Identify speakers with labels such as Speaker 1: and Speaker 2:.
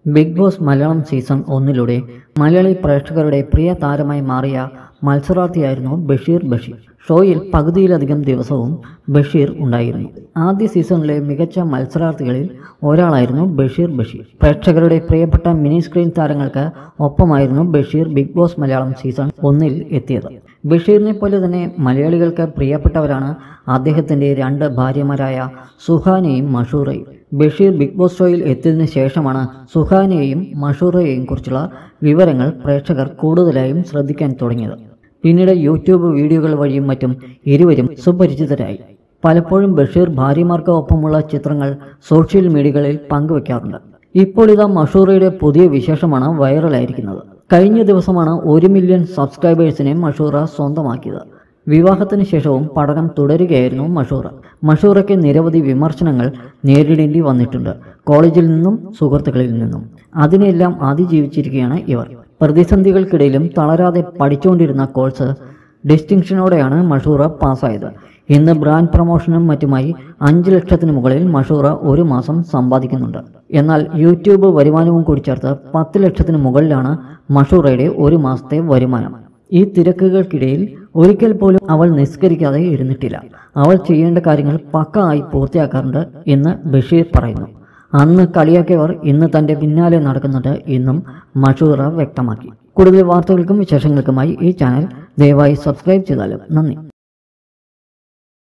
Speaker 1: big Boss Malayalam season ഒന്നിലൂടെ മലയാളി പ്രേക്ഷകരുടെ പ്രിയ താരമായി മാറിയ മത്സരാർത്ഥിയായിരുന്നു ബഷീർ ബഷീർ ഷോയിൽ പകുതിയിലധികം ദിവസവും ബഷീർ ഉണ്ടായിരുന്നു ആദ്യ സീസണിലെ മികച്ച മത്സരാർത്ഥികളിൽ ഒരാളായിരുന്നു ബഷീർ ബഷീർ പ്രേക്ഷകരുടെ പ്രിയപ്പെട്ട മിനി സ്ക്രീൻ താരങ്ങൾക്ക് ഒപ്പമായിരുന്നു Basheer Big Boss Malayalam season ഒന്നിൽ എത്തിയത് ബഷീറിനെ പോലെ തന്നെ മലയാളികൾക്ക് പ്രിയപ്പെട്ടവരാണ് അദ്ദേഹത്തിൻ്റെ രണ്ട് ഭാര്യമാരായ സുഹാനയും മഷൂറയും ബഷീർ ബിഗ് ബോസ് ഷോയിൽ എത്തിയതിനു ശേഷമാണ് സുഹാനയെയും മഷൂറയെയും കുറിച്ചുള്ള വിവരങ്ങൾ പ്രേക്ഷകർ കൂടുതലായും ശ്രദ്ധിക്കാൻ തുടങ്ങിയത് പിന്നീട് യൂട്യൂബ് വീഡിയോകൾ വഴിയും മറ്റും ഇരുവരും സുപരിചിതരായി പലപ്പോഴും ബഷീർ ഭാര്യമാർക്ക് ഒപ്പമുള്ള ചിത്രങ്ങൾ സോഷ്യൽ മീഡിയകളിൽ പങ്കുവെക്കാറുണ്ട് ഇപ്പോൾ ഇതാ മഷൂറയുടെ പുതിയ വിശേഷമാണ് വൈറലായിരിക്കുന്നത് കഴിഞ്ഞ ദിവസമാണ് ഒരു മില്യൺ സബ്സ്ക്രൈബേഴ്സിനെ മഷൂറ സ്വന്തമാക്കിയത് വിവാഹത്തിന് ശേഷവും പഠനം തുടരുകയായിരുന്നു മഷൂറ മഷൂറയ്ക്ക് നിരവധി വിമർശനങ്ങൾ നേരിടേണ്ടി വന്നിട്ടുണ്ട് കോളേജിൽ നിന്നും സുഹൃത്തുക്കളിൽ നിന്നും അതിനെല്ലാം അതിജീവിച്ചിരിക്കുകയാണ് ഇവർ പ്രതിസന്ധികൾക്കിടയിലും തളരാതെ പഠിച്ചുകൊണ്ടിരുന്ന കോഴ്സ് ഡിസ്റ്റിങ്ഷനോടെയാണ് മഷൂറ പാസ്സായത് ഇന്ന് ബ്രാൻഡ് പ്രൊമോഷനും മറ്റുമായി അഞ്ച് ലക്ഷത്തിന് മുകളിൽ മഷൂറ ഒരു മാസം സമ്പാദിക്കുന്നുണ്ട് എന്നാൽ യൂട്യൂബ് വരുമാനവും കൂടി ചേർത്ത് പത്ത് ലക്ഷത്തിന് മുകളിലാണ് മഷൂറയുടെ ഒരു മാസത്തെ വരുമാനം ഈ തിരക്കുകൾക്കിടയിൽ ഒരിക്കൽ പോലും അവൾ നിസ്കരിക്കാതെ ഇരുന്നിട്ടില്ല അവൾ ചെയ്യേണ്ട കാര്യങ്ങൾ പക്ക ആയി പൂർത്തിയാക്കാറുണ്ട് എന്ന് ബഷീർ പറയുന്നു അന്ന് കളിയാക്കിയവർ ഇന്ന് തന്റെ പിന്നാലെ നടക്കുന്നുണ്ട് എന്നും മഷൂറ വ്യക്തമാക്കി കൂടുതൽ വാർത്തകൾക്കും വിശേഷങ്ങൾക്കുമായി ഈ ചാനൽ ദയവായി സബ്സ്ക്രൈബ് ചെയ്താലും നന്ദി